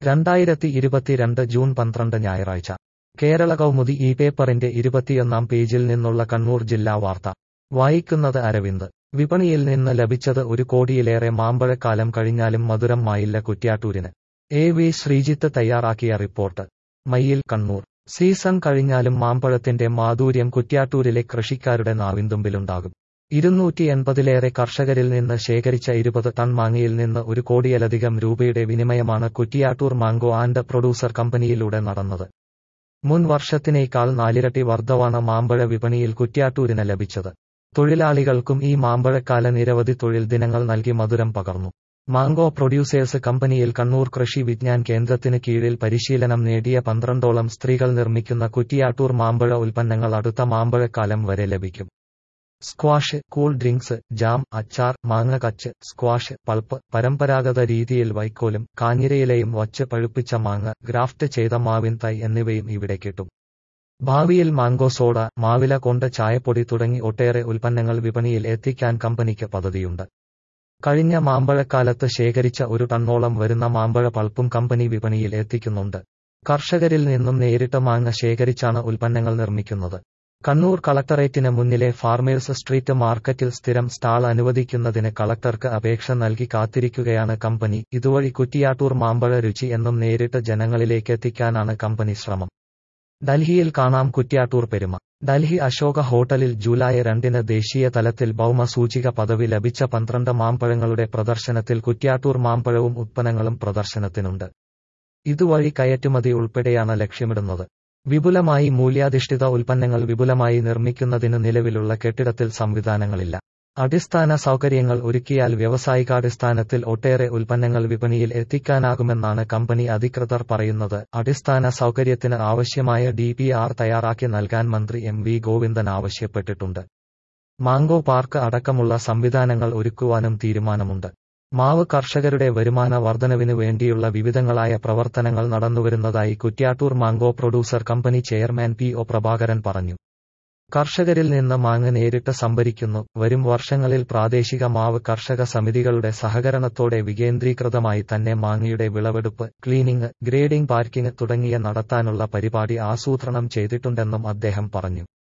രണ്ടായിരത്തി ഇരുപത്തിരണ്ട് ജൂൺ പന്ത്രണ്ട് ഞായറാഴ്ച കേരള കൗമുദി ഈ പേപ്പറിന്റെ ഇരുപത്തിയൊന്നാം പേജിൽ നിന്നുള്ള കണ്ണൂർ ജില്ലാ വാർത്ത വായിക്കുന്നത് അരവിന്ദ് വിപണിയിൽ നിന്ന് ലഭിച്ചത് ഒരു കോടിയിലേറെ മാമ്പഴക്കാലം കഴിഞ്ഞാലും മധുരം മായില്ല കുറ്റ്യാട്ടൂരിന് എ വി ശ്രീജിത്ത് തയ്യാറാക്കിയ റിപ്പോർട്ട് മയ്യിൽ കണ്ണൂർ സീസൺ കഴിഞ്ഞാലും മാമ്പഴത്തിന്റെ മാധുര്യം കുറ്റ്യാട്ടൂരിലെ കൃഷിക്കാരുടെ നാവിന്തുമ്പിലുണ്ടാകും ഇരുന്നൂറ്റി എൺപതിലേറെ കർഷകരിൽ നിന്ന് ശേഖരിച്ച ഇരുപത് ടൺ മാങ്ങയിൽ നിന്ന് ഒരു കോടിയിലധികം രൂപയുടെ വിനിമയമാണ് കുറ്റിയാട്ടൂർ മാംഗോ ആൻഡ് പ്രൊഡ്യൂസർ കമ്പനിയിലൂടെ നടന്നത് മുൻ വർഷത്തിനേക്കാൾ നാലിരട്ടി വർധവാണ് മാമ്പഴ വിപണിയിൽ കുറ്റ്യാട്ടൂരിന് ലഭിച്ചത് തൊഴിലാളികൾക്കും ഈ മാമ്പഴക്കാല നിരവധി തൊഴിൽ ദിനങ്ങൾ നൽകി മധുരം പകർന്നു മാംഗോ പ്രൊഡ്യൂസേഴ്സ് കമ്പനിയിൽ കണ്ണൂർ കൃഷി വിജ്ഞാൻ കേന്ദ്രത്തിന് കീഴിൽ പരിശീലനം നേടിയ പന്ത്രണ്ടോളം സ്ത്രീകൾ നിർമ്മിക്കുന്ന കുറ്റിയാട്ടൂർ മാമ്പഴ ഉൽപ്പന്നങ്ങൾ അടുത്ത മാമ്പഴക്കാലം വരെ ലഭിക്കും സ്ക്വാഷ് കൂൾ ഡ്രിങ്ക്സ് ജാം അച്ചാർ മാങ്ങ കച്ച് സ്ക്വാഷ് പൾപ്പ് പരമ്പരാഗത രീതിയിൽ വൈക്കോലും കാഞ്ഞിരയിലെയും വച്ച് പഴുപ്പിച്ച മാങ്ങ ഗ്രാഫ്റ്റ് ചെയ്ത മാവിൻ തൈ എന്നിവയും ഇവിടെ കിട്ടും ഭാവിയിൽ മാംഗോ സോഡ മാവില കൊണ്ട് ചായപ്പൊടി തുടങ്ങി ഒട്ടേറെ ഉൽപ്പന്നങ്ങൾ വിപണിയിൽ എത്തിക്കാൻ കമ്പനിക്ക് പദ്ധതിയുണ്ട് കഴിഞ്ഞ മാമ്പഴക്കാലത്ത് ശേഖരിച്ച ഒരു ടണ്ണോളം വരുന്ന മാമ്പഴ പൾപ്പും കമ്പനി വിപണിയിൽ എത്തിക്കുന്നുണ്ട് കർഷകരിൽ നിന്നും നേരിട്ട് മാങ്ങ ശേഖരിച്ചാണ് ഉൽപ്പന്നങ്ങൾ നിർമ്മിക്കുന്നത് കണ്ണൂർ കളക്ടറേറ്റിന് മുന്നിലെ ഫാർമേഴ്സ് സ്ട്രീറ്റ് മാർക്കറ്റിൽ സ്ഥിരം സ്റ്റാൾ അനുവദിക്കുന്നതിന് കളക്ടർക്ക് അപേക്ഷ നൽകി കാത്തിരിക്കുകയാണ് കമ്പനി ഇതുവഴി കുറ്റിയാട്ടൂർ മാമ്പഴ രുചി എന്നും നേരിട്ട് ജനങ്ങളിലേക്ക് എത്തിക്കാനാണ് കമ്പനി ശ്രമം ഡൽഹിയിൽ കാണാം കുറ്റ്യാട്ടൂർ പെരുമ ഡൽഹി അശോക ഹോട്ടലിൽ ജൂലൈ രണ്ടിന് ദേശീയ തലത്തിൽ ഭൗമസൂചിക പദവി ലഭിച്ച പന്ത്രണ്ട് മാമ്പഴങ്ങളുടെ പ്രദർശനത്തിൽ കുറ്റ്യാട്ടൂർ മാമ്പഴവും ഉത്പന്നങ്ങളും പ്രദർശനത്തിനുണ്ട് ഇതുവഴി കയറ്റുമതി ഉൾപ്പെടെയാണ് ലക്ഷ്യമിടുന്നത് വിപുലമായി മൂല്യാധിഷ്ഠിത ഉൽപ്പന്നങ്ങൾ വിപുലമായി നിർമ്മിക്കുന്നതിന് നിലവിലുള്ള കെട്ടിടത്തിൽ സംവിധാനങ്ങളില്ല അടിസ്ഥാന സൗകര്യങ്ങൾ ഒരുക്കിയാൽ വ്യവസായികാടിസ്ഥാനത്തിൽ ഒട്ടേറെ ഉൽപ്പന്നങ്ങൾ വിപണിയിൽ എത്തിക്കാനാകുമെന്നാണ് കമ്പനി അധികൃതർ പറയുന്നത് അടിസ്ഥാന സൗകര്യത്തിന് ആവശ്യമായ ഡി പി ആർ തയ്യാറാക്കി നൽകാൻ മന്ത്രി എം വി ഗോവിന്ദൻ ആവശ്യപ്പെട്ടിട്ടുണ്ട് മാംഗോ പാർക്ക് അടക്കമുള്ള സംവിധാനങ്ങൾ ഒരുക്കുവാനും തീരുമാനമുണ്ട് മാവ് കർഷകരുടെ വരുമാന വർധനവിന് വേണ്ടിയുള്ള വിവിധങ്ങളായ പ്രവർത്തനങ്ങൾ നടന്നുവരുന്നതായി Kuttiattoor mango producer company chairman P O Prabhakaran പറഞ്ഞു കർഷകരിൽ നിന്ന് മാങ്ങ നേരിട്ട് സംഭരിക്കുന്നു വരും വർഷങ്ങളിൽ പ്രാദേശിക മാവ് കർഷക സമിതികളുടെ സഹകരണത്തോടെ വികേന്ദ്രീകൃതമായി തന്നെ മാങ്ങയുടെ വിളവെടുപ്പ് ക്ലീനിംഗ് ഗ്രേഡിംഗ് പാർക്കിംഗ് തുടങ്ങിയ നടത്താനുള്ള പരിപാടി ആസൂത്രണം ചെയ്തിട്ടുണ്ടെന്നും അദ്ദേഹം പറഞ്ഞു